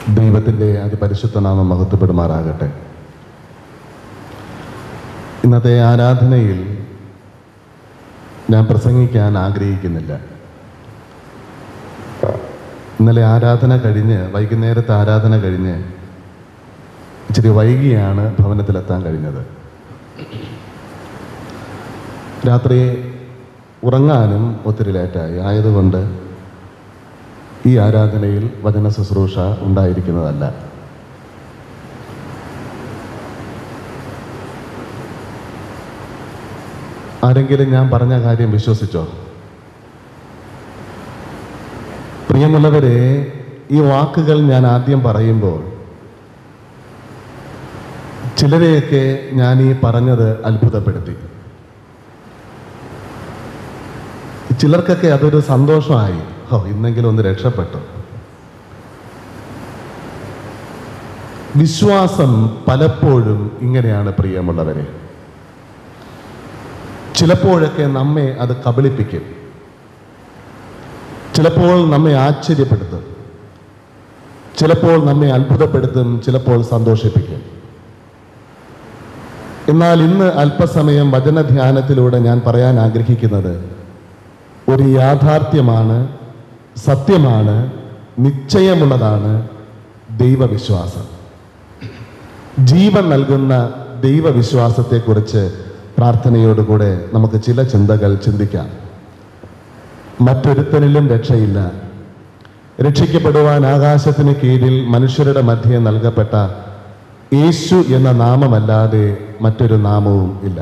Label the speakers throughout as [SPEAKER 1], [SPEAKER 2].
[SPEAKER 1] ദൈവത്തിൻ്റെ അതിപരിശുദ്ധ നാമം മഹത്വപ്പെടുമാറാകട്ടെ ഇന്നത്തെ ആരാധനയിൽ ഞാൻ പ്രസംഗിക്കാൻ ആഗ്രഹിക്കുന്നില്ല ഇന്നലെ ആരാധന കഴിഞ്ഞ് വൈകുന്നേരത്തെ ആരാധന കഴിഞ്ഞ് ഇച്ചിരി വൈകിയാണ് ഭവനത്തിലെത്താൻ കഴിഞ്ഞത് രാത്രി ഉറങ്ങാനും ഒത്തിരി ലേറ്റായി ആയതുകൊണ്ട് ഈ ആരാധനയിൽ വചന ശുശ്രൂഷ ഉണ്ടായിരിക്കുന്നതല്ല ആരെങ്കിലും ഞാൻ പറഞ്ഞ കാര്യം വിശ്വസിച്ചോ പ്രിയമുള്ളവരെ ഈ വാക്കുകൾ ഞാൻ ആദ്യം പറയുമ്പോൾ ചിലരെയൊക്കെ ഞാൻ ഈ പറഞ്ഞത് അത്ഭുതപ്പെടുത്തി ചിലർക്കൊക്കെ അതൊരു സന്തോഷമായി ഹോ ഇന്നെങ്കിലും ഒന്ന് രക്ഷപ്പെട്ടു വിശ്വാസം പലപ്പോഴും ഇങ്ങനെയാണ് പ്രിയമുള്ളവരെ ചിലപ്പോഴൊക്കെ നമ്മെ അത് കബളിപ്പിക്കും ചിലപ്പോൾ നമ്മെ ആശ്ചര്യപ്പെടുത്തും ചിലപ്പോൾ നമ്മെ അത്ഭുതപ്പെടുത്തും ചിലപ്പോൾ സന്തോഷിപ്പിക്കും എന്നാൽ ഇന്ന് അല്പസമയം വചനധ്യാനത്തിലൂടെ ഞാൻ പറയാൻ ആഗ്രഹിക്കുന്നത് ഒരു യാഥാർത്ഥ്യമാണ് സത്യമാണ് നിശ്ചയമുള്ളതാണ് ദൈവവിശ്വാസം ജീവൻ നൽകുന്ന ദൈവവിശ്വാസത്തെക്കുറിച്ച് പ്രാർത്ഥനയോടുകൂടെ നമുക്ക് ചില ചിന്തകൾ ചിന്തിക്കാം മറ്റൊരുത്തനിലും രക്ഷയില്ല രക്ഷിക്കപ്പെടുവാൻ ആകാശത്തിന് കീഴിൽ മനുഷ്യരുടെ മധ്യേ നൽകപ്പെട്ട യേശു എന്ന നാമമല്ലാതെ മറ്റൊരു നാമവും ഇല്ല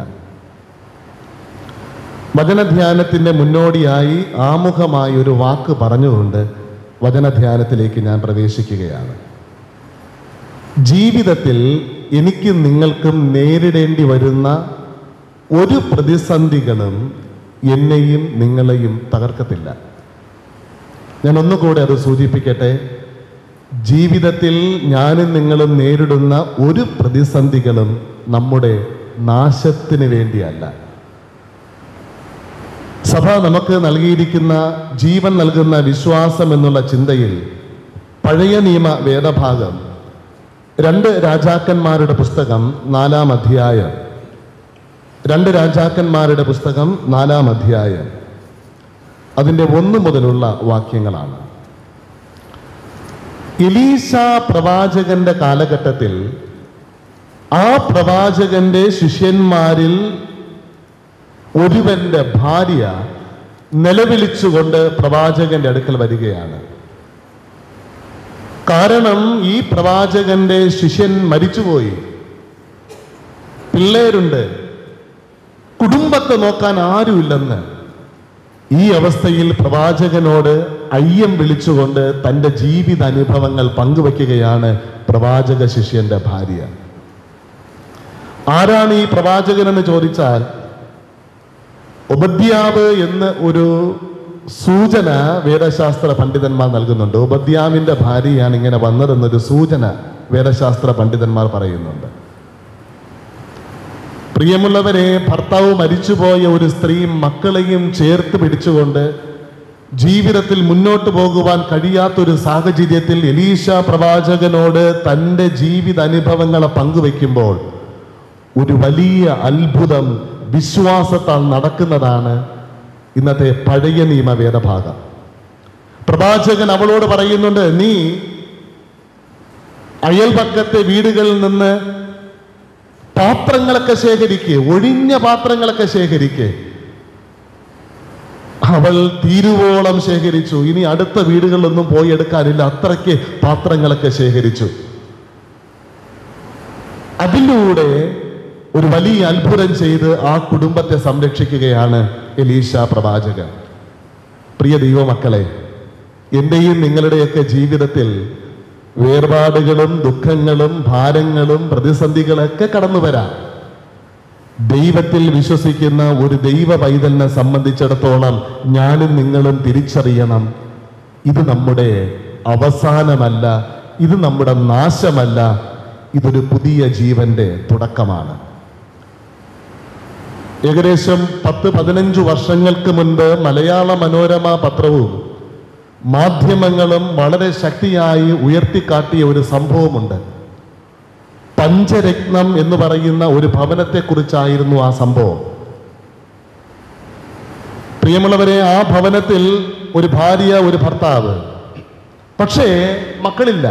[SPEAKER 1] വചനധ്യാനത്തിന്റെ മുന്നോടിയായി ആമുഖമായി ഒരു വാക്ക് പറഞ്ഞുകൊണ്ട് വചനധ്യാനത്തിലേക്ക് ഞാൻ പ്രവേശിക്കുകയാണ് ജീവിതത്തിൽ എനിക്കും നിങ്ങൾക്കും നേരിടേണ്ടി വരുന്ന ഒരു പ്രതിസന്ധികളും എന്നെയും നിങ്ങളെയും തകർക്കത്തില്ല ഞാൻ ഒന്നുകൂടെ അത് സൂചിപ്പിക്കട്ടെ ജീവിതത്തിൽ ഞാനും നിങ്ങളും നേരിടുന്ന ഒരു പ്രതിസന്ധികളും നമ്മുടെ നാശത്തിന് വേണ്ടിയല്ല സഭ നമുക്ക് നൽകിയിരിക്കുന്ന ജീവൻ നൽകുന്ന വിശ്വാസം എന്നുള്ള ചിന്തയിൽ പഴയ നിയമ വേദഭാഗം രണ്ട് രാജാക്കന്മാരുടെ പുസ്തകം നാലാം അധ്യായം രണ്ട് രാജാക്കന്മാരുടെ പുസ്തകം നാലാം അധ്യായം അതിൻ്റെ ഒന്ന് മുതലുള്ള വാക്യങ്ങളാണ് എലീശ പ്രവാചകന്റെ കാലഘട്ടത്തിൽ ആ പ്രവാചകന്റെ ശിഷ്യന്മാരിൽ ഒരുവന്റെ ഭാര്യ നിലവിളിച്ചുകൊണ്ട് പ്രവാചകന്റെ അടുക്കൽ വരികയാണ് കാരണം ഈ പ്രവാചകന്റെ ശിഷ്യൻ മരിച്ചുപോയി പിള്ളേരുണ്ട് കുടുംബത്തെ നോക്കാൻ ആരുമില്ലെന്ന് ഈ അവസ്ഥയിൽ പ്രവാചകനോട് അയ്യം വിളിച്ചുകൊണ്ട് തൻ്റെ ജീവിത അനുഭവങ്ങൾ പങ്കുവയ്ക്കുകയാണ് പ്രവാചക ശിഷ്യന്റെ ഭാര്യ ആരാണ് ഈ പ്രവാചകൻ എന്ന് ചോദിച്ചാൽ ഉപദ്യാവ് എന്ന് ഒരു സൂചന വേദശാസ്ത്ര പണ്ഡിതന്മാർ നൽകുന്നുണ്ട് ഉപദ്യാവിന്റെ ഭാര്യയാണ് ഇങ്ങനെ വന്നതെന്നൊരു സൂചന വേദശാസ്ത്ര പണ്ഡിതന്മാർ പറയുന്നുണ്ട് പ്രിയമുള്ളവരെ ഭർത്താവ് മരിച്ചുപോയ ഒരു സ്ത്രീ മക്കളെയും ചേർത്ത് പിടിച്ചുകൊണ്ട് ജീവിതത്തിൽ മുന്നോട്ട് പോകുവാൻ കഴിയാത്തൊരു സാഹചര്യത്തിൽ എലീശ പ്രവാചകനോട് തൻ്റെ ജീവിത അനുഭവങ്ങളെ പങ്കുവെക്കുമ്പോൾ ഒരു വലിയ അത്ഭുതം വിശ്വാസത്താൽ നടക്കുന്നതാണ് ഇന്നത്തെ പഴയ നിയമ വേദഭാഗം പ്രവാചകൻ അവളോട് പറയുന്നുണ്ട് നീ അയൽപക്കത്തെ വീടുകളിൽ നിന്ന് പാത്രങ്ങളൊക്കെ ശേഖരിക്കുക ഒഴിഞ്ഞ പാത്രങ്ങളൊക്കെ ശേഖരിക്കുക അവൾ തീരുവോളം ശേഖരിച്ചു ഇനി അടുത്ത വീടുകളിലൊന്നും പോയി എടുക്കാനില്ല അത്രയ്ക്ക് പാത്രങ്ങളൊക്കെ ശേഖരിച്ചു അതിലൂടെ ഒരു വലിയ അത്ഭുതം ചെയ്ത് ആ കുടുംബത്തെ സംരക്ഷിക്കുകയാണ് എലീശ പ്രവാചകൻ പ്രിയ ദൈവമക്കളെ എൻ്റെയും നിങ്ങളുടെയൊക്കെ ജീവിതത്തിൽ വേർപാടുകളും ദുഃഖങ്ങളും ഭാരങ്ങളും പ്രതിസന്ധികളൊക്കെ കടന്നു വരാം ദൈവത്തിൽ വിശ്വസിക്കുന്ന ഒരു ദൈവ പൈതലിനെ സംബന്ധിച്ചിടത്തോളം ഞാനും നിങ്ങളും തിരിച്ചറിയണം ഇത് നമ്മുടെ അവസാനമല്ല ഇത് നമ്മുടെ നാശമല്ല ഇതൊരു പുതിയ ജീവന്റെ തുടക്കമാണ് ഏകദേശം പത്ത് പതിനഞ്ച് വർഷങ്ങൾക്ക് മുൻപ് മലയാള മനോരമ പത്രവും മാധ്യമങ്ങളും വളരെ ശക്തിയായി ഉയർത്തിക്കാട്ടിയ ഒരു സംഭവമുണ്ട് പഞ്ചരത്നം എന്ന് പറയുന്ന ഒരു ഭവനത്തെക്കുറിച്ചായിരുന്നു ആ സംഭവം പ്രിയമുള്ളവരെ ആ ഭവനത്തിൽ ഒരു ഭാര്യ ഒരു ഭർത്താവ് പക്ഷേ മക്കളില്ല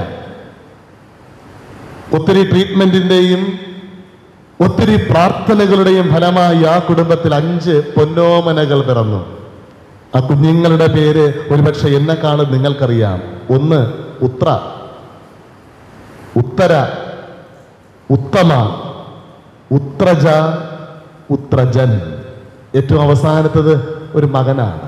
[SPEAKER 1] ഒത്തിരി ട്രീറ്റ്മെന്റിന്റെയും ഒത്തിരി പ്രാർത്ഥനകളുടെയും ഫലമായി ആ കുടുംബത്തിൽ അഞ്ച് പൊന്നോമനകൾ പിറന്നു ആ കുഞ്ഞുങ്ങളുടെ പേര് ഒരുപക്ഷെ എന്നെക്കാളും നിങ്ങൾക്കറിയാം ഒന്ന് ഉത്ര ഉത്തര ഉത്തമ ഉത്രജ ഉത്രജൻ ഏറ്റവും അവസാനത്തത് ഒരു മകനാണ്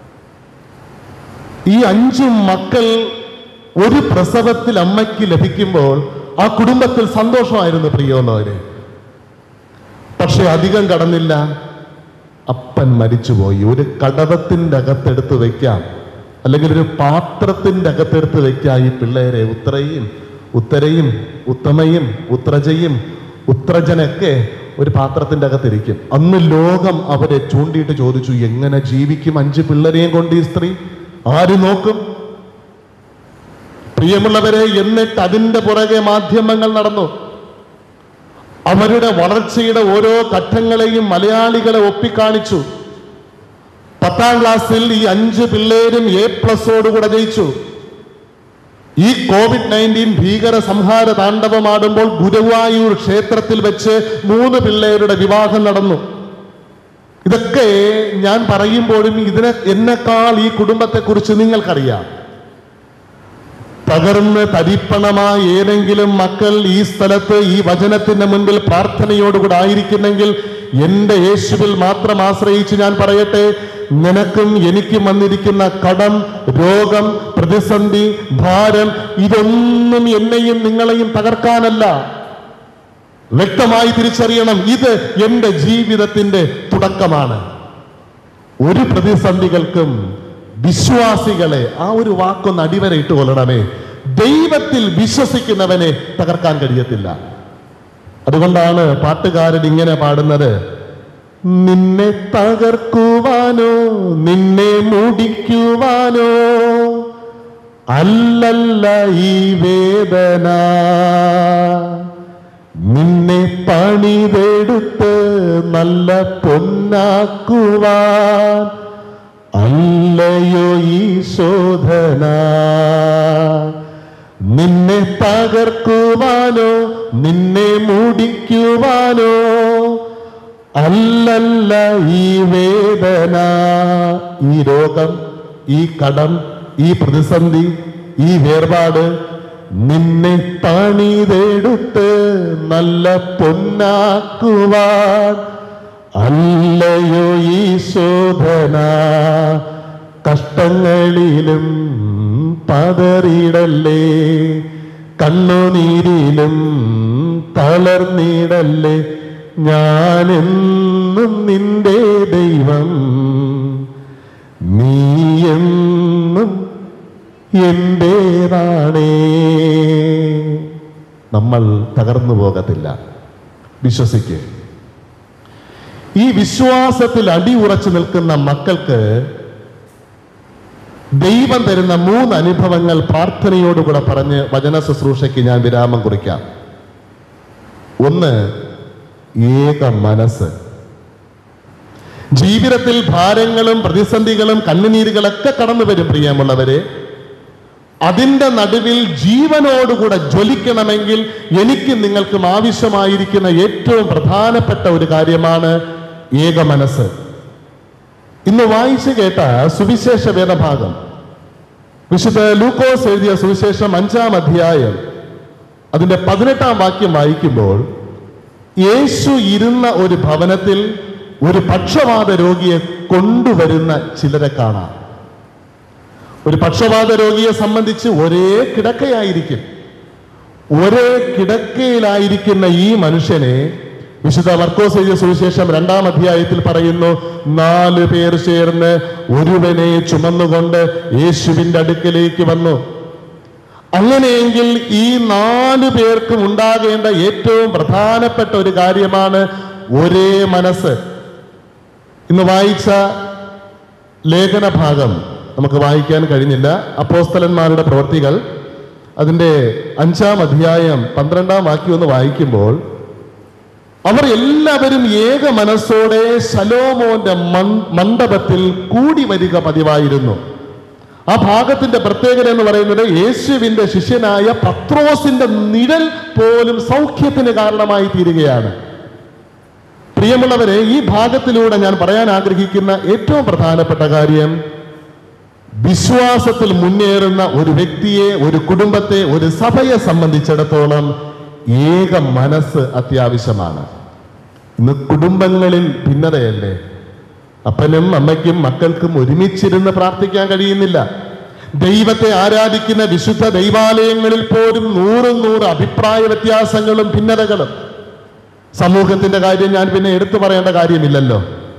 [SPEAKER 1] ഈ അഞ്ചു മക്കൾ ഒരു പ്രസവത്തിൽ അമ്മയ്ക്ക് ലഭിക്കുമ്പോൾ ആ കുടുംബത്തിൽ സന്തോഷമായിരുന്നു പ്രിയോന്നവര് പക്ഷെ അധികം കടന്നില്ല അപ്പൻ മരിച്ചുപോയി ഒരു കടവത്തിന്റെ അകത്തെടുത്ത് വെക്കാം അല്ലെങ്കിൽ ഒരു പാത്രത്തിന്റെ അകത്തെടുത്ത് വെക്കാം ഈ പിള്ളേരെ ഉത്രയും ഉത്തരയും ഉത്തമയും ഉത്രജയും ഉത്രജനൊക്കെ ഒരു പാത്രത്തിന്റെ അകത്തിരിക്കും അന്ന് ലോകം അവരെ ചൂണ്ടിയിട്ട് ചോദിച്ചു എങ്ങനെ ജീവിക്കും അഞ്ച് പിള്ളേരെയും കൊണ്ട് ഈ സ്ത്രീ ആര് നോക്കും പ്രിയമുള്ളവരെ എന്നിട്ട് അതിന്റെ പുറകെ മാധ്യമങ്ങൾ നടന്നു അവരുടെ വളർച്ചയുടെ ഓരോ ഘട്ടങ്ങളെയും മലയാളികളെ ഒപ്പിക്കാണിച്ചു പത്താം ക്ലാസ്സിൽ ഈ അഞ്ച് പിള്ളേരും എ പ്ലസോടുകൂടെ ജയിച്ചു ഈ കോവിഡ് നയൻറ്റീൻ ഭീകര സംഹാര താണ്ഡവമാടുമ്പോൾ ഗുരുവായൂർ ക്ഷേത്രത്തിൽ വെച്ച് മൂന്ന് പിള്ളേരുടെ വിവാഹം നടന്നു ഇതൊക്കെ ഞാൻ പറയുമ്പോഴും ഇതിനെ എന്നെക്കാൾ ഈ കുടുംബത്തെക്കുറിച്ച് നിങ്ങൾക്കറിയാം തകർന്ന് തരിപ്പണമായ ഏതെങ്കിലും മക്കൾ ഈ സ്ഥലത്ത് ഈ വചനത്തിന്റെ മുൻപിൽ പ്രാർത്ഥനയോടുകൂടെ ആയിരിക്കുന്നെങ്കിൽ എന്റെ യേശുവിൽ മാത്രം ആശ്രയിച്ച് ഞാൻ പറയട്ടെ നിനക്കും എനിക്കും വന്നിരിക്കുന്ന കടം രോഗം പ്രതിസന്ധി ഭാരം ഇതൊന്നും എന്നെയും നിങ്ങളെയും തകർക്കാനല്ല വ്യക്തമായി തിരിച്ചറിയണം ഇത് എന്റെ ജീവിതത്തിന്റെ തുടക്കമാണ് ഒരു പ്രതിസന്ധികൾക്കും വിശ്വാസികളെ ആ ഒരു വാക്കൊന്ന് അടിവരയിട്ട് കൊള്ളണമേ ദൈവത്തിൽ വിശ്വസിക്കുന്നവനെ തകർക്കാൻ കഴിയത്തില്ല അതുകൊണ്ടാണ് പാട്ടുകാരൻ ഇങ്ങനെ പാടുന്നത് നിന്നെ തകർക്കുവാനോ നിന്നെ മുടിക്കുവാനോ അല്ലല്ല ഈ വേദന നിന്നെ പണിതെടുത്ത് നല്ല പൊന്നാക്കുവാൻ അല്ലയോ ഈ ശോധന നിന്നെ തകർക്കുവാനോ നിന്നെ മുടിക്കുവാനോ അല്ലല്ല ഈ വേദന ഈ രോഗം ഈ കടം ഈ പ്രതിസന്ധി ഈ വേർപാട് നിന്നെ പണിതെടുത്ത് നല്ല പൊന്നാക്കുവാൻ അല്ലയോ ഈ ശോധന കഷ്ടങ്ങളിലും പതറിയിടല്ലേ കണ്ണുനീരിലും തളർന്നിടല്ലേ ഞാനെന്നും നിന്റെ ദൈവം നീ എന്നും എന്റേതാണേ നമ്മൾ തകർന്നു പോകത്തില്ല വിശ്വസിക്കുക ഈ വിശ്വാസത്തിൽ അടിയുറച്ചു നിൽക്കുന്ന മക്കൾക്ക് ദൈവം തരുന്ന മൂന്ന് അനുഭവങ്ങൾ പ്രാർത്ഥനയോടുകൂടെ പറഞ്ഞ് വചന ശുശ്രൂഷയ്ക്ക് ഞാൻ വിരാമം കുറിക്കാം ഒന്ന് ഏക മനസ്സ് ജീവിതത്തിൽ ഭാരങ്ങളും പ്രതിസന്ധികളും കണ്ണുനീരുകളൊക്കെ കടന്നു വരും പ്രിയമുള്ളവരെ അതിന്റെ നടുവിൽ ജീവനോടുകൂടെ ജ്വലിക്കണമെങ്കിൽ എനിക്ക് നിങ്ങൾക്കും ആവശ്യമായിരിക്കുന്ന ഏറ്റവും പ്രധാനപ്പെട്ട ഒരു കാര്യമാണ് ഏക മനസ്സ് ഇന്ന് വായിച്ചു കേട്ട സുവിശേഷ വേദഭാഗം വിശുദ്ധ ലൂക്കോസ് എഴുതിയ സുവിശേഷം അഞ്ചാം അധ്യായം അതിന്റെ പതിനെട്ടാം വാക്യം വായിക്കുമ്പോൾ യേശു ഇരുന്ന ഒരു ഭവനത്തിൽ ഒരു പക്ഷവാത രോഗിയെ കൊണ്ടുവരുന്ന ചിലരെ കാണാം ഒരു പക്ഷവാത രോഗിയെ സംബന്ധിച്ച് ഒരേ കിടക്കയായിരിക്കും ഒരേ കിടക്കയിലായിരിക്കുന്ന ഈ മനുഷ്യനെ വിശുദ്ധ മർക്കോസ് എഴുതിയ സുവിശേഷം രണ്ടാം അധ്യായത്തിൽ പറയുന്നു നാല് പേർ ചേർന്ന് ഒരുവനെ ചുമന്നുകൊണ്ട് യേശുവിന്റെ അടുക്കലേക്ക് വന്നു അങ്ങനെയെങ്കിൽ ഈ നാല് പേർക്കും ഉണ്ടാകേണ്ട ഏറ്റവും പ്രധാനപ്പെട്ട ഒരു കാര്യമാണ് ഒരേ മനസ്സ് ഇന്ന് വായിച്ച ലേഖന ഭാഗം നമുക്ക് വായിക്കാൻ കഴിഞ്ഞില്ല അപ്പോസ്തലന്മാരുടെ പ്രവൃത്തികൾ അതിൻ്റെ അഞ്ചാം അധ്യായം പന്ത്രണ്ടാം വാക്യം ഒന്ന് വായിക്കുമ്പോൾ അവർ എല്ലാവരും ഏക മനസ്സോടെ ശലോമോന്റെ മൺ- മണ്ഡപത്തിൽ കൂടി വരിക പതിവായിരുന്നു ആ ഭാഗത്തിന്റെ പ്രത്യേകത എന്ന് പറയുന്നത് യേശുവിന്റെ ശിഷ്യനായ പത്രോസിന്റെ നിഴൽ പോലും സൗഖ്യത്തിന് കാരണമായി തീരുകയാണ് പ്രിയമുള്ളവരെ ഈ ഭാഗത്തിലൂടെ ഞാൻ പറയാൻ ആഗ്രഹിക്കുന്ന ഏറ്റവും പ്രധാനപ്പെട്ട കാര്യം വിശ്വാസത്തിൽ മുന്നേറുന്ന ഒരു വ്യക്തിയെ ഒരു കുടുംബത്തെ ഒരു സഭയെ സംബന്ധിച്ചിടത്തോളം ഏക മനസ്സ് അത്യാവശ്യമാണ് ഇന്ന് കുടുംബങ്ങളിൽ ഭിന്നതയല്ലേ അപ്പനും അമ്മയ്ക്കും മക്കൾക്കും ഒരുമിച്ചിരുന്ന് പ്രാർത്ഥിക്കാൻ കഴിയുന്നില്ല ദൈവത്തെ ആരാധിക്കുന്ന വിശുദ്ധ ദൈവാലയങ്ങളിൽ പോലും നൂറും നൂറ് അഭിപ്രായ വ്യത്യാസങ്ങളും ഭിന്നതകളും സമൂഹത്തിന്റെ കാര്യം ഞാൻ പിന്നെ എടുത്തു പറയേണ്ട കാര്യമില്ലല്ലോ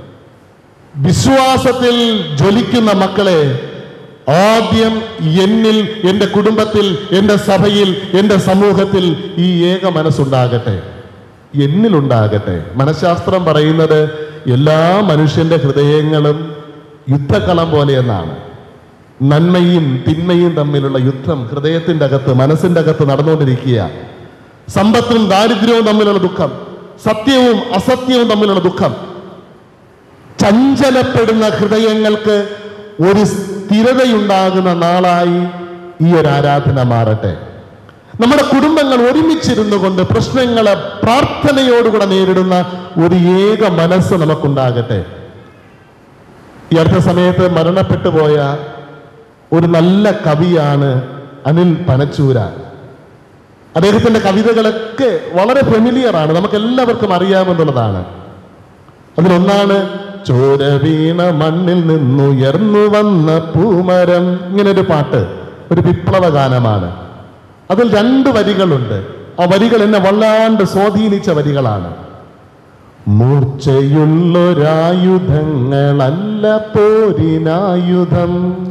[SPEAKER 1] വിശ്വാസത്തിൽ ജ്വലിക്കുന്ന മക്കളെ ആദ്യം എന്നിൽ എൻ്റെ കുടുംബത്തിൽ എൻ്റെ സഭയിൽ എൻ്റെ സമൂഹത്തിൽ ഈ ഏക മനസ്സുണ്ടാകട്ടെ എന്നിലുണ്ടാകട്ടെ മനഃശാസ്ത്രം പറയുന്നത് എല്ലാ മനുഷ്യന്റെ ഹൃദയങ്ങളും യുദ്ധക്കളം പോലെയെന്നാണ് നന്മയും തിന്മയും തമ്മിലുള്ള യുദ്ധം ഹൃദയത്തിന്റെ അകത്ത് മനസ്സിന്റെ അകത്ത് നടന്നുകൊണ്ടിരിക്കുക സമ്പത്തും ദാരിദ്ര്യവും തമ്മിലുള്ള ദുഃഖം സത്യവും അസത്യവും തമ്മിലുള്ള ദുഃഖം ചഞ്ചലപ്പെടുന്ന ഹൃദയങ്ങൾക്ക് ഒരു സ്ഥിരതയുണ്ടാകുന്ന നാളായി ഈ ഒരു ആരാധന മാറട്ടെ നമ്മുടെ കുടുംബങ്ങൾ ഒരുമിച്ചിരുന്നു കൊണ്ട് പ്രശ്നങ്ങളെ പ്രാർത്ഥനയോടുകൂടെ നേരിടുന്ന ഒരു ഏക മനസ്സ് നമുക്കുണ്ടാകട്ടെ ഈ അടുത്ത സമയത്ത് മരണപ്പെട്ടു പോയ ഒരു നല്ല കവിയാണ് അനിൽ പനച്ചൂര അദ്ദേഹത്തിന്റെ കവിതകളൊക്കെ വളരെ ഫെമിലിയർ ആണ് നമുക്ക് എല്ലാവർക്കും അറിയാമെന്നുള്ളതാണ് അതിലൊന്നാണ് ചോര വീണ മണ്ണിൽ നിന്നുയർന്നു വന്ന പൂമരം ഇങ്ങനെ ഒരു പാട്ട് ഒരു വിപ്ലവ ഗാനമാണ് അതിൽ രണ്ട് വരികളുണ്ട് ആ വരികൾ എന്നെ വല്ലാണ്ട് സ്വാധീനിച്ച വരികളാണ് മൂർച്ചയുള്ളൊരായുധങ്ങളല്ല പോരിനായുധം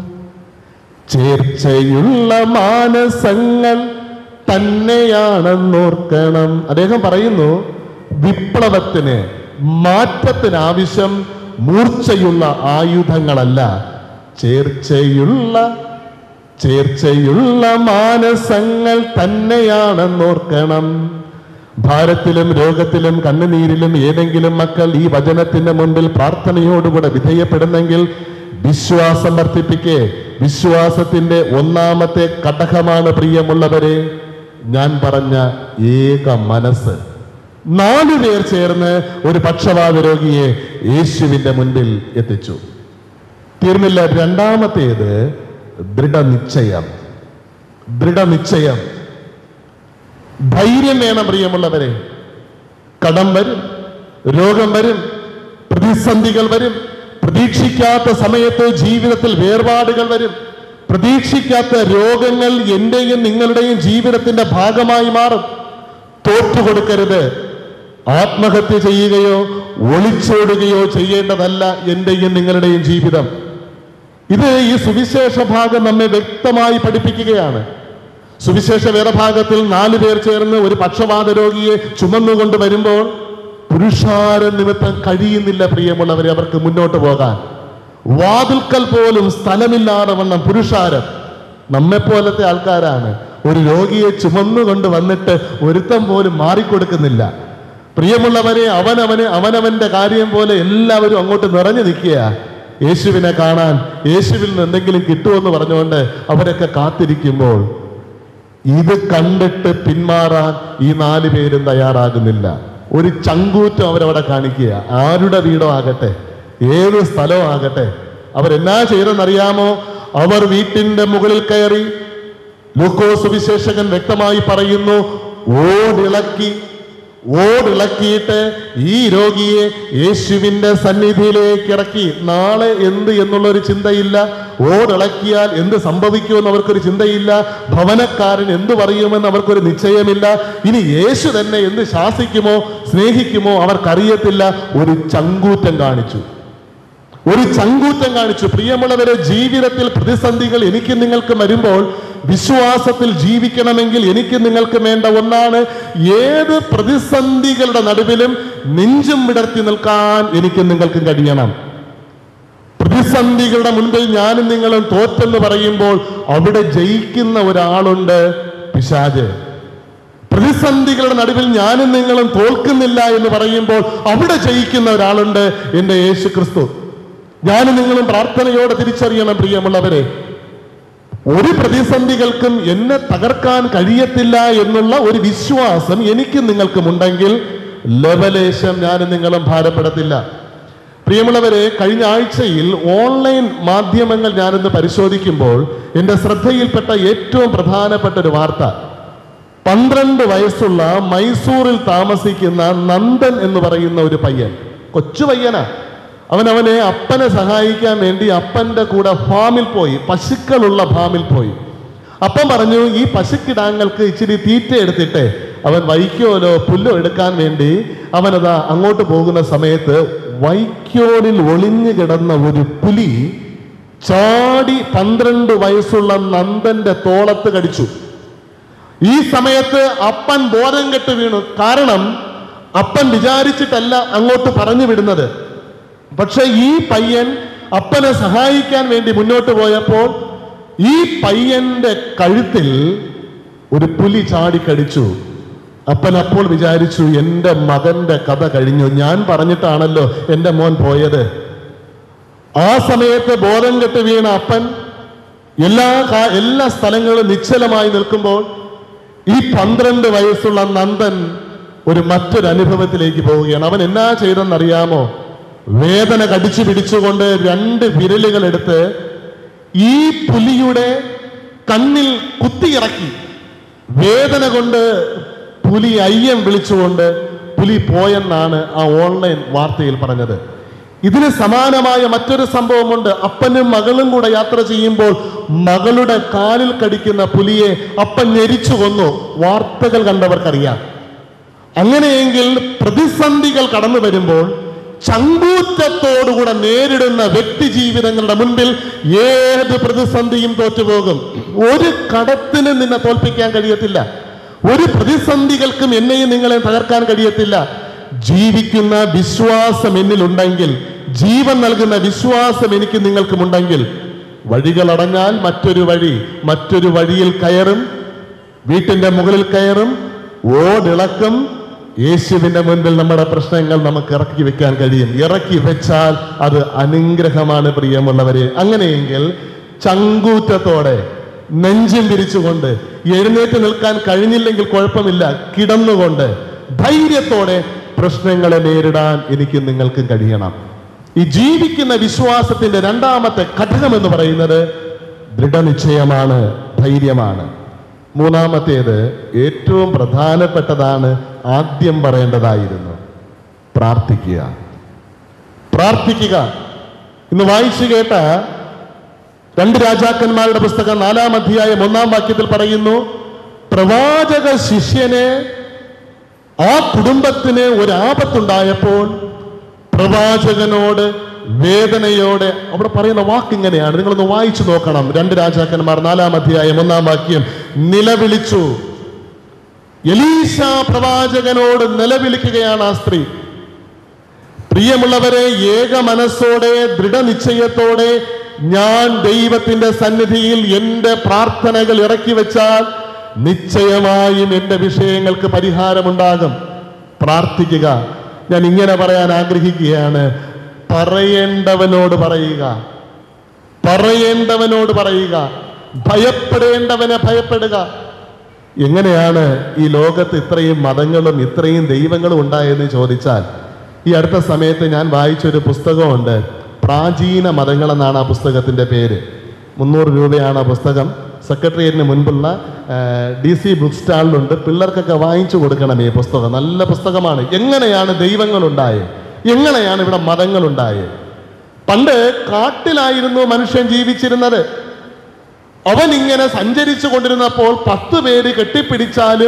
[SPEAKER 1] ചേർച്ചയുള്ള മാനസങ്ങൾ തന്നെയാണെന്നോർക്കണം അദ്ദേഹം പറയുന്നു വിപ്ലവത്തിന് മാറ്റത്തിന് ആവശ്യം മൂർച്ചയുള്ള ആയുധങ്ങളല്ല ചേർച്ചയുള്ള ചേർച്ചയുള്ള മാനസങ്ങൾ തന്നെയാണെന്നോർക്കണം ഭാരത്തിലും രോഗത്തിലും കണ്ണുനീരിലും ഏതെങ്കിലും മക്കൾ ഈ വചനത്തിന്റെ മുമ്പിൽ പ്രാർത്ഥനയോടുകൂടെ വിധേയപ്പെടുന്നെങ്കിൽ വിശ്വാസം വർദ്ധിപ്പിക്കേ വിശ്വാസത്തിന്റെ ഒന്നാമത്തെ ഘടകമാണ് പ്രിയമുള്ളവരെ ഞാൻ പറഞ്ഞ ഏക മനസ്സ് നാലു പേർ ചേർന്ന് ഒരു പക്ഷപാത രോഗിയെ യേശുവിന്റെ മുൻപിൽ എത്തിച്ചു തീർന്നില്ല രണ്ടാമത്തേത് ദൃഢനിശ്ചയം ദൃഢനിശ്ചയം ധൈര്യം വേണം പ്രിയമുള്ളവരെ കടം വരും രോഗം വരും പ്രതിസന്ധികൾ വരും പ്രതീക്ഷിക്കാത്ത സമയത്ത് ജീവിതത്തിൽ വേർപാടുകൾ വരും പ്രതീക്ഷിക്കാത്ത രോഗങ്ങൾ എന്റെയും നിങ്ങളുടെയും ജീവിതത്തിന്റെ ഭാഗമായി മാറും തോറ്റുകൊടുക്കരുത് ആത്മഹത്യ ചെയ്യുകയോ ഒളിച്ചോടുകയോ ചെയ്യേണ്ടതല്ല എന്റെയും നിങ്ങളുടെയും ജീവിതം ഇത് ഈ സുവിശേഷ ഭാഗം നമ്മെ വ്യക്തമായി പഠിപ്പിക്കുകയാണ് സുവിശേഷ വേദഭാഗത്തിൽ നാലു പേർ ചേർന്ന് ഒരു പക്ഷപാത രോഗിയെ ചുമന്നുകൊണ്ട് വരുമ്പോൾ പുരുഷാര നിമിത്തം കഴിയുന്നില്ല പ്രിയമുള്ളവരെ അവർക്ക് മുന്നോട്ട് പോകാൻ വാതിൽക്കൽ പോലും സ്ഥലമില്ലാതെ വണ്ണം പുരുഷാരം നമ്മെപ്പോലത്തെ ആൾക്കാരാണ് ഒരു രോഗിയെ ചുമന്നുകൊണ്ട് വന്നിട്ട് ഒരുത്തം പോലും മാറിക്കൊടുക്കുന്നില്ല പ്രിയമുള്ളവരെ അവനവന് അവനവന്റെ കാര്യം പോലെ എല്ലാവരും അങ്ങോട്ട് നിറഞ്ഞു നിൽക്കുക യേശുവിനെ കാണാൻ യേശുവിൽ നിന്ന് എന്തെങ്കിലും കിട്ടുമെന്ന് പറഞ്ഞുകൊണ്ട് അവരൊക്കെ കാത്തിരിക്കുമ്പോൾ ഇത് കണ്ടിട്ട് പിന്മാറാൻ ഈ നാല് പേരും തയ്യാറാകുന്നില്ല ഒരു ചങ്കൂറ്റം അവരവിടെ കാണിക്കുക ആരുടെ വീടോ ആകട്ടെ ഏത് സ്ഥലവും ആകട്ടെ അവരെന്നാ ചെയ്തെന്നറിയാമോ അവർ വീട്ടിന്റെ മുകളിൽ കയറി ലൂക്കോസ് വിശേഷകൻ വ്യക്തമായി പറയുന്നു ഓടിളക്കി ഓടിളക്കിയിട്ട് ഈ രോഗിയെ യേശുവിന്റെ സന്നിധിയിലേക്ക് ഇറക്കി നാളെ എന്ത് എന്നുള്ള ഒരു ചിന്തയില്ല ഓടിളക്കിയാൽ എന്ത് സംഭവിക്കുമെന്ന് അവർക്കൊരു ചിന്തയില്ല ഭവനക്കാരൻ എന്ത് പറയുമെന്ന് അവർക്കൊരു നിശ്ചയമില്ല ഇനി യേശു തന്നെ എന്ത് ശാസിക്കുമോ സ്നേഹിക്കുമോ അവർക്കറിയത്തില്ല ഒരു ചങ്കൂറ്റം കാണിച്ചു ഒരു ചങ്കൂറ്റം കാണിച്ചു പ്രിയമുള്ളവരെ ജീവിതത്തിൽ പ്രതിസന്ധികൾ എനിക്ക് നിങ്ങൾക്ക് വരുമ്പോൾ വിശ്വാസത്തിൽ ജീവിക്കണമെങ്കിൽ എനിക്ക് നിങ്ങൾക്ക് വേണ്ട ഒന്നാണ് ഏത് പ്രതിസന്ധികളുടെ നടുവിലും നെഞ്ചും വിടർത്തി നിൽക്കാൻ എനിക്ക് നിങ്ങൾക്കും കഴിയണം പ്രതിസന്ധികളുടെ മുൻപിൽ ഞാനും നിങ്ങളും തോറ്റെന്ന് പറയുമ്പോൾ അവിടെ ജയിക്കുന്ന ഒരാളുണ്ട് പിശാജ് പ്രതിസന്ധികളുടെ നടുവിൽ ഞാനും നിങ്ങളും തോൽക്കുന്നില്ല എന്ന് പറയുമ്പോൾ അവിടെ ജയിക്കുന്ന ഒരാളുണ്ട് എന്റെ യേശു ക്രിസ്തു ഞാനും നിങ്ങളും പ്രാർത്ഥനയോടെ തിരിച്ചറിയണം പ്രിയമുള്ളവരെ ഒരു പ്രതിസന്ധികൾക്കും എന്നെ തകർക്കാൻ കഴിയത്തില്ല എന്നുള്ള ഒരു വിശ്വാസം എനിക്കും നിങ്ങൾക്കും ഉണ്ടെങ്കിൽ ലവലേശം ഞാനും നിങ്ങളും ഭാരപ്പെടത്തില്ല പ്രിയമുള്ളവരെ കഴിഞ്ഞ ആഴ്ചയിൽ ഓൺലൈൻ മാധ്യമങ്ങൾ ഞാനിന്ന് പരിശോധിക്കുമ്പോൾ എൻ്റെ ശ്രദ്ധയിൽപ്പെട്ട ഏറ്റവും പ്രധാനപ്പെട്ട ഒരു വാർത്ത പന്ത്രണ്ട് വയസ്സുള്ള മൈസൂറിൽ താമസിക്കുന്ന നന്ദൻ എന്ന് പറയുന്ന ഒരു പയ്യൻ കൊച്ചു പയ്യനാ അവൻ അവനെ അപ്പനെ സഹായിക്കാൻ വേണ്ടി അപ്പന്റെ കൂടെ ഫാമിൽ പോയി പശുക്കളുള്ള ഫാമിൽ പോയി അപ്പം പറഞ്ഞു ഈ പശുക്കിടാങ്ങൾക്ക് ഇച്ചിരി തീറ്റ എടുത്തിട്ട് അവൻ വൈക്കോലോ പുല്ലോ എടുക്കാൻ വേണ്ടി അവനതാ അങ്ങോട്ട് പോകുന്ന സമയത്ത് വൈക്കോലിൽ ഒളിഞ്ഞു കിടന്ന ഒരു പുലി ചാടി പന്ത്രണ്ട് വയസ്സുള്ള നന്ദന്റെ തോളത്ത് കടിച്ചു ഈ സമയത്ത് അപ്പൻ ബോധം കെട്ട് വീണു കാരണം അപ്പൻ വിചാരിച്ചിട്ടല്ല അങ്ങോട്ട് പറഞ്ഞു വിടുന്നത് പക്ഷെ ഈ പയ്യൻ അപ്പനെ സഹായിക്കാൻ വേണ്ടി മുന്നോട്ട് പോയപ്പോൾ ഈ പയ്യന്റെ കഴുത്തിൽ ഒരു പുലി ചാടിക്കടിച്ചു അപ്പൻ അപ്പോൾ വിചാരിച്ചു എൻ്റെ മകന്റെ കഥ കഴിഞ്ഞു ഞാൻ പറഞ്ഞിട്ടാണല്ലോ എൻ്റെ മോൻ പോയത് ആ സമയത്ത് ബോധം കെട്ട് വീണ അപ്പൻ എല്ലാ കാ- എല്ലാ സ്ഥലങ്ങളും നിശ്ചലമായി നിൽക്കുമ്പോൾ ഈ പന്ത്രണ്ട് വയസ്സുള്ള നന്ദൻ ഒരു മറ്റൊരു അനുഭവത്തിലേക്ക് പോവുകയാണ് അവൻ എന്നാ ചെയ്തെന്നറിയാമോ വേദന കടിച്ചു പിടിച്ചുകൊണ്ട് രണ്ട് വിരലുകൾ എടുത്ത് ഈ പുലിയുടെ കണ്ണിൽ കുത്തിയിറക്കി വേദന കൊണ്ട് പുലി അയ്യം വിളിച്ചുകൊണ്ട് പുലി പോയെന്നാണ് ആ ഓൺലൈൻ വാർത്തയിൽ പറഞ്ഞത് ഇതിന് സമാനമായ മറ്റൊരു സംഭവമുണ്ട് അപ്പനും മകളും കൂടെ യാത്ര ചെയ്യുമ്പോൾ മകളുടെ കാലിൽ കടിക്കുന്ന പുലിയെ അപ്പൻ ഞെരിച്ചു കൊന്നു വാർത്തകൾ കണ്ടവർക്കറിയാം അങ്ങനെയെങ്കിൽ പ്രതിസന്ധികൾ കടന്നു വരുമ്പോൾ ചങ്കൂറ്റത്തോടുകൂടെ നേരിടുന്ന വ്യക്തി ജീവിതങ്ങളുടെ മുൻപിൽ ഏത് പ്രതിസന്ധിയും തോറ്റുപോകും ഒരു കടത്തിന് നിന്നെ തോൽപ്പിക്കാൻ കഴിയത്തില്ല ഒരു പ്രതിസന്ധികൾക്കും എന്നെയും നിങ്ങളെ തകർക്കാൻ കഴിയത്തില്ല ജീവിക്കുന്ന വിശ്വാസം എന്നിലുണ്ടെങ്കിൽ ജീവൻ നൽകുന്ന വിശ്വാസം എനിക്ക് നിങ്ങൾക്കും ഉണ്ടെങ്കിൽ വഴികൾ അടഞ്ഞാൽ മറ്റൊരു വഴി മറ്റൊരു വഴിയിൽ കയറും വീട്ടിന്റെ മുകളിൽ കയറും ഓടിളക്കും യേശുവിന്റെ മുൻപിൽ നമ്മുടെ പ്രശ്നങ്ങൾ നമുക്ക് ഇറക്കി വെക്കാൻ കഴിയും ഇറക്കി വെച്ചാൽ അത് അനുഗ്രഹമാണ് പ്രിയമുള്ളവരെ അങ്ങനെയെങ്കിൽ ചങ്കൂറ്റത്തോടെ നെഞ്ചും പിരിച്ചുകൊണ്ട് എഴുന്നേറ്റ് നിൽക്കാൻ കഴിഞ്ഞില്ലെങ്കിൽ കുഴപ്പമില്ല കിടന്നുകൊണ്ട് ധൈര്യത്തോടെ പ്രശ്നങ്ങളെ നേരിടാൻ എനിക്ക് നിങ്ങൾക്കും കഴിയണം ഈ ജീവിക്കുന്ന വിശ്വാസത്തിന്റെ രണ്ടാമത്തെ ഘടകം എന്ന് പറയുന്നത് ദൃഢനിശ്ചയമാണ് ധൈര്യമാണ് മൂന്നാമത്തേത് ഏറ്റവും പ്രധാനപ്പെട്ടതാണ് ആദ്യം പറയേണ്ടതായിരുന്നു പ്രാർത്ഥിക്കുക പ്രാർത്ഥിക്കുക ഇന്ന് വായിച്ചു കേട്ട രണ്ട് രാജാക്കന്മാരുടെ പുസ്തകം നാലാം അധ്യായം ഒന്നാം വാക്യത്തിൽ പറയുന്നു പ്രവാചക ശിഷ്യന് ആ കുടുംബത്തിന് ഒരു ആപത്തുണ്ടായപ്പോൾ പ്രവാചകനോട് വേദനയോടെ അവിടെ പറയുന്ന വാക്ക് ഇങ്ങനെയാണ് നിങ്ങളൊന്ന് വായിച്ചു നോക്കണം രണ്ട് രാജാക്കന്മാർ നാലാം അധ്യായം ഒന്നാം വാക്യം നിലവിളിച്ചു എലീശ പ്രവാചകനോട് നിലവിളിക്കുകയാണ് ആ സ്ത്രീ പ്രിയമുള്ളവരെ ഏക മനസ്സോടെ ദൃഢനിശ്ചയത്തോടെ ഞാൻ ദൈവത്തിന്റെ സന്നിധിയിൽ എൻ്റെ പ്രാർത്ഥനകൾ ഇറക്കി വെച്ചാൽ നിശ്ചയമായും എൻ്റെ വിഷയങ്ങൾക്ക് പരിഹാരമുണ്ടാകും പ്രാർത്ഥിക്കുക ഞാൻ ഇങ്ങനെ പറയാൻ ആഗ്രഹിക്കുകയാണ് പറയേണ്ടവനോട് പറയുക പറയേണ്ടവനോട് പറയുക ഭയപ്പെടേണ്ടവനെ ഭയപ്പെടുക എങ്ങനെയാണ് ഈ ലോകത്ത് ഇത്രയും മതങ്ങളും ഇത്രയും ദൈവങ്ങളും ഉണ്ടായെന്ന് ചോദിച്ചാൽ ഈ അടുത്ത സമയത്ത് ഞാൻ വായിച്ചൊരു പുസ്തകമുണ്ട് പ്രാചീന മതങ്ങൾ എന്നാണ് ആ പുസ്തകത്തിന്റെ പേര് മുന്നൂറ് രൂപയാണ് ആ പുസ്തകം സെക്രട്ടേറിയറ്റിന് മുൻപുള്ള ഡി സി ബുക്ക് സ്റ്റാളിലുണ്ട് പിള്ളേർക്കൊക്കെ വാങ്ങിച്ചു കൊടുക്കണം ഈ പുസ്തകം നല്ല പുസ്തകമാണ് എങ്ങനെയാണ് ദൈവങ്ങൾ ഉണ്ടായത് എങ്ങനെയാണ് ഇവിടെ മതങ്ങൾ ഉണ്ടായത് പണ്ട് കാട്ടിലായിരുന്നു മനുഷ്യൻ ജീവിച്ചിരുന്നത് അവൻ ഇങ്ങനെ സഞ്ചരിച്ചു കൊണ്ടിരുന്നപ്പോൾ പത്ത് പേര് കെട്ടിപ്പിടിച്ചാലും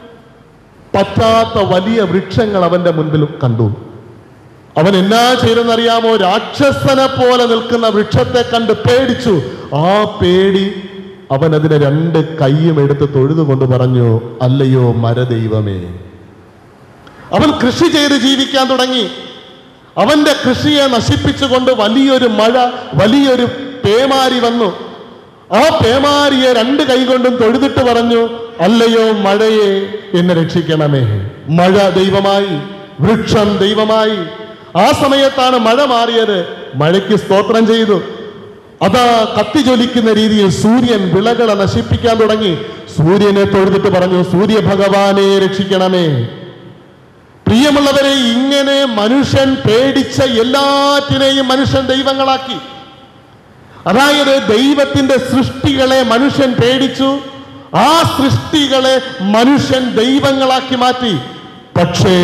[SPEAKER 1] പറ്റാത്ത വലിയ വൃക്ഷങ്ങൾ അവന്റെ മുൻപിൽ കണ്ടു അവൻ എന്നാ ചെയ്തെന്നറിയാമോ രാക്ഷസനെ പോലെ നിൽക്കുന്ന വൃക്ഷത്തെ കണ്ട് പേടിച്ചു ആ പേടി അവൻ അതിനെ രണ്ട് കൈയും എടുത്ത് തൊഴുതുകൊണ്ട് പറഞ്ഞു അല്ലയോ മരദൈവമേ അവൻ കൃഷി ചെയ്ത് ജീവിക്കാൻ തുടങ്ങി അവന്റെ കൃഷിയെ നശിപ്പിച്ചുകൊണ്ട് വലിയൊരു മഴ വലിയൊരു പേമാരി വന്നു ആ പേമാരിയെ രണ്ട് കൈകൊണ്ടും തൊഴുതിട്ട് പറഞ്ഞു അല്ലയോ മഴയെ എന്നെ രക്ഷിക്കണമേ മഴ ദൈവമായി വൃക്ഷം ദൈവമായി ആ സമയത്താണ് മഴ മാറിയത് മഴയ്ക്ക് സ്തോത്രം ചെയ്തു അതാ കത്തിജ്വലിക്കുന്ന രീതിയിൽ സൂര്യൻ വിളകളെ നശിപ്പിക്കാൻ തുടങ്ങി സൂര്യനെ തൊഴുതിട്ട് പറഞ്ഞു സൂര്യ ഭഗവാനെ രക്ഷിക്കണമേ പ്രിയമുള്ളവരെ ഇങ്ങനെ മനുഷ്യൻ പേടിച്ച എല്ലാറ്റിനെയും മനുഷ്യൻ ദൈവങ്ങളാക്കി അതായത് ദൈവത്തിന്റെ സൃഷ്ടികളെ മനുഷ്യൻ പേടിച്ചു ആ സൃഷ്ടികളെ മനുഷ്യൻ ദൈവങ്ങളാക്കി മാറ്റി പക്ഷേ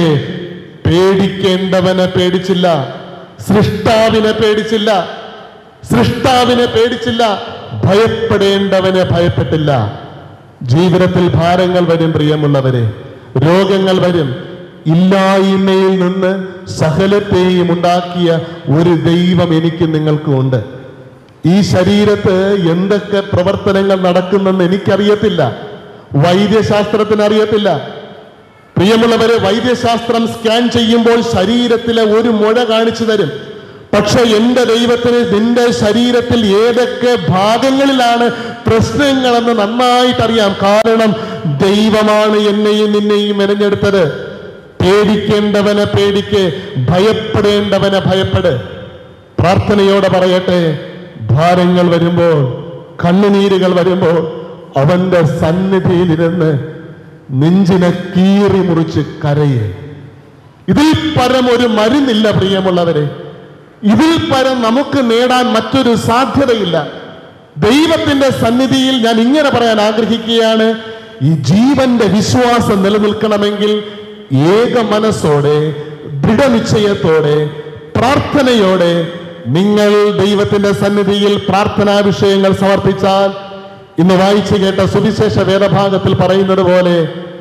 [SPEAKER 1] പേടിക്കേണ്ടവനെ പേടിച്ചില്ല സൃഷ്ടാവിനെ പേടിച്ചില്ല സൃഷ്ടാവിനെ പേടിച്ചില്ല ഭയപ്പെടേണ്ടവനെ ഭയപ്പെട്ടില്ല ജീവിതത്തിൽ ഭാരങ്ങൾ വരും പ്രിയമുള്ളവരെ രോഗങ്ങൾ വരും ഇല്ലായ്മയിൽ നിന്ന് സകലത്തെയും ഉണ്ടാക്കിയ ഒരു ദൈവം എനിക്ക് നിങ്ങൾക്കും ഉണ്ട് ഈ ശരീരത്ത് എന്തൊക്കെ പ്രവർത്തനങ്ങൾ നടക്കുന്നെന്ന് എനിക്കറിയത്തില്ല വൈദ്യശാസ്ത്രത്തിന് അറിയത്തില്ല പ്രിയമുള്ളവരെ വൈദ്യശാസ്ത്രം സ്കാൻ ചെയ്യുമ്പോൾ ശരീരത്തിലെ ഒരു മുഴ കാണിച്ചു തരും പക്ഷെ എന്റെ ദൈവത്തിന് നിന്റെ ശരീരത്തിൽ ഏതൊക്കെ ഭാഗങ്ങളിലാണ് പ്രശ്നങ്ങളെന്ന് നന്നായിട്ടറിയാം കാരണം ദൈവമാണ് എന്നെയും നിന്നെയും മെനഞ്ഞെടുത്തത് പേടിക്കേണ്ടവനെ പേടിക്ക് ഭയപ്പെടേണ്ടവനെ ഭയപ്പെട് പ്രാർത്ഥനയോടെ പറയട്ടെ ഭാരങ്ങൾ വരുമ്പോൾ കണ്ണുനീരുകൾ വരുമ്പോൾ അവന്റെ സന്നിധിയിലിരുന്ന് നെഞ്ചിനെ കീറി മുറിച്ച് കരയെ ഇതിൽ പരം ഒരു മരുന്നില്ല പ്രിയമുള്ളവരെ ഇതിൽ പരം നമുക്ക് നേടാൻ മറ്റൊരു സാധ്യതയില്ല ദൈവത്തിന്റെ സന്നിധിയിൽ ഞാൻ ഇങ്ങനെ പറയാൻ ആഗ്രഹിക്കുകയാണ് ഈ ജീവന്റെ വിശ്വാസം നിലനിൽക്കണമെങ്കിൽ ഏക മനസ്സോടെ ദൃഢനിശ്ചയത്തോടെ പ്രാർത്ഥനയോടെ നിങ്ങൾ ദൈവത്തിന്റെ സന്നിധിയിൽ പ്രാർത്ഥനാ വിഷയങ്ങൾ സമർപ്പിച്ചാൽ ഇന്ന് വായിച്ചു കേട്ട സുവിശേഷ വേദഭാഗത്തിൽ പറയുന്നത് പോലെ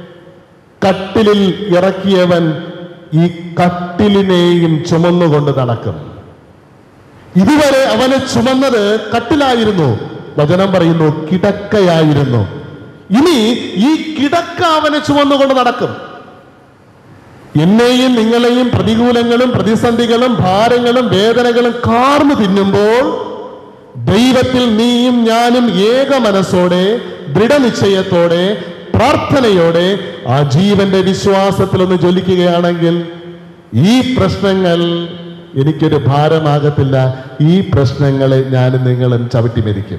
[SPEAKER 1] കട്ടിലിൽ ഇറക്കിയവൻ ഈ കട്ടിലിനെയും ചുമന്നുകൊണ്ട് നടക്കും ഇതുവരെ അവനെ ചുമന്നത് കട്ടിലായിരുന്നു വചനം പറയുന്നു കിടക്കയായിരുന്നു ഇനി ഈ കിടക്ക അവനെ ചുമന്നുകൊണ്ട് നടക്കും എന്നെയും നിങ്ങളെയും പ്രതികൂലങ്ങളും പ്രതിസന്ധികളും ഭാരങ്ങളും വേദനകളും കാർന്നു തിന്നുമ്പോൾ ദൈവത്തിൽ നീയും ഞാനും ഏക മനസ്സോടെ ദൃഢനിശ്ചയത്തോടെ പ്രാർത്ഥനയോടെ ആ ജീവന്റെ വിശ്വാസത്തിൽ ഒന്ന് ജ്വലിക്കുകയാണെങ്കിൽ ഈ പ്രശ്നങ്ങൾ എനിക്കൊരു ഭാരമാകത്തില്ല ഈ പ്രശ്നങ്ങളെ ഞാനും നിങ്ങളും ചവിട്ടി മരിക്കും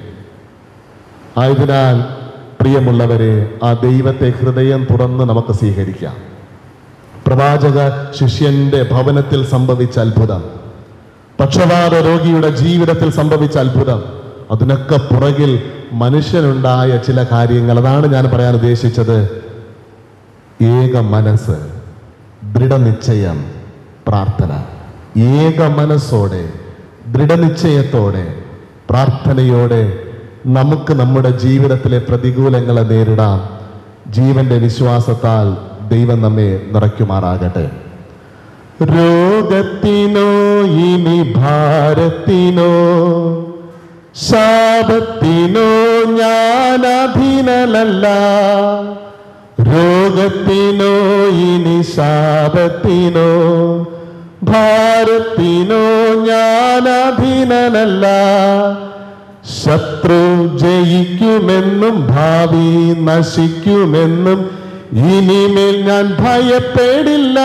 [SPEAKER 1] ആയതിനാൽ പ്രിയമുള്ളവരെ ആ ദൈവത്തെ ഹൃദയം തുറന്ന് നമുക്ക് സ്വീകരിക്കാം പ്രവാചക ശിഷ്യന്റെ ഭവനത്തിൽ സംഭവിച്ച അത്ഭുതം പക്ഷപാത രോഗിയുടെ ജീവിതത്തിൽ സംഭവിച്ച അത്ഭുതം അതിനൊക്കെ പുറകിൽ മനുഷ്യനുണ്ടായ ചില കാര്യങ്ങൾ അതാണ് ഞാൻ പറയാൻ ഉദ്ദേശിച്ചത് ഏക മനസ്സ് ദൃഢനിശ്ചയം പ്രാർത്ഥന ഏക മനസ്സോടെ ദൃഢനിശ്ചയത്തോടെ പ്രാർത്ഥനയോടെ നമുക്ക് നമ്മുടെ ജീവിതത്തിലെ പ്രതികൂലങ്ങളെ നേരിടാം ജീവന്റെ വിശ്വാസത്താൽ ദൈവം നമ്മെ നിറയ്ക്കുമാറാകട്ടെ രോഗത്തിനോ ഇനി ഭാരത്തിനോ ശാപത്തിനോ ഞാൻ അധീനലല്ല രോഗത്തിനോ ഇനി ശാപത്തിനോ ഭാരത്തിനോ ഞാൻ അധീനനല്ല ശത്രു ജയിക്കുമെന്നും ഭാവി നശിക്കുമെന്നും ഇനിമേൽ ഞാൻ ഭയപ്പെടില്ല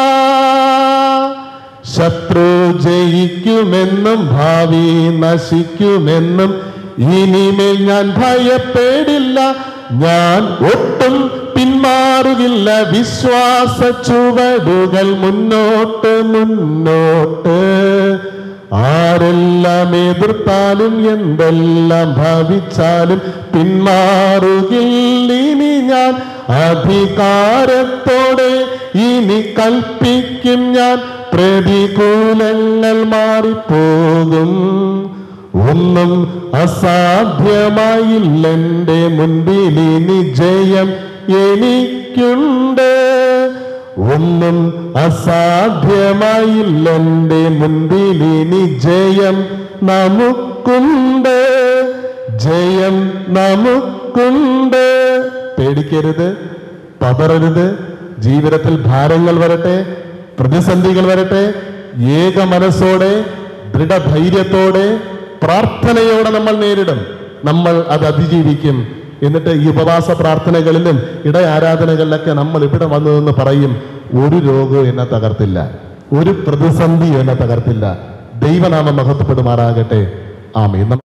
[SPEAKER 1] ശത്രു ജയിക്കുമെന്നും ഭാവി നശിക്കുമെന്നും ഇനിമേൽ ഞാൻ ഭയപ്പെടില്ല ഞാൻ ഒട്ടും പിന്മാറുകില്ല വിശ്വാസ ചുവടുകൾ മുന്നോട്ട് മുന്നോട്ട് ആരെല്ലാം എതിർത്താലും എന്തെല്ലാം ഭാവിച്ചാലും പിന്മാറുകില്ല ഇനി ഞാൻ അധികാരത്തോടെ ഇനി കൽപ്പിക്കും ഞാൻ പ്രതികൂലങ്ങൾ മാറിപ്പോകും ഒന്നും അസാധ്യമായില്ലെന്റെ മുൻപിൽ ഇനി ജയം എനിക്കുണ്ട് ഒന്നും അസാധ്യമായില്ലെന്റെ മുൻപിൽ ഇനി ജയം നമുക്കുണ്ട് ജയം നമുക്കുണ്ട് പേടിക്കരുത് പതറരുത് ജീവിതത്തിൽ ഭാരങ്ങൾ വരട്ടെ പ്രതിസന്ധികൾ വരട്ടെ ഏക മനസ്സോടെ ദൃഢധൈര്യത്തോടെ പ്രാർത്ഥനയോടെ നമ്മൾ നേരിടും നമ്മൾ അത് അതിജീവിക്കും എന്നിട്ട് ഈ ഉപവാസ പ്രാർത്ഥനകളിലും ഇട ആരാധനകളിലൊക്കെ നമ്മൾ ഇവിടെ വന്നു നിന്ന് പറയും ഒരു രോഗവും എന്നെ തകർത്തില്ല ഒരു പ്രതിസന്ധിയും എന്നെ തകർത്തില്ല ദൈവനാമം മഹത്വപ്പെടുമാറാകട്ടെ ആമേ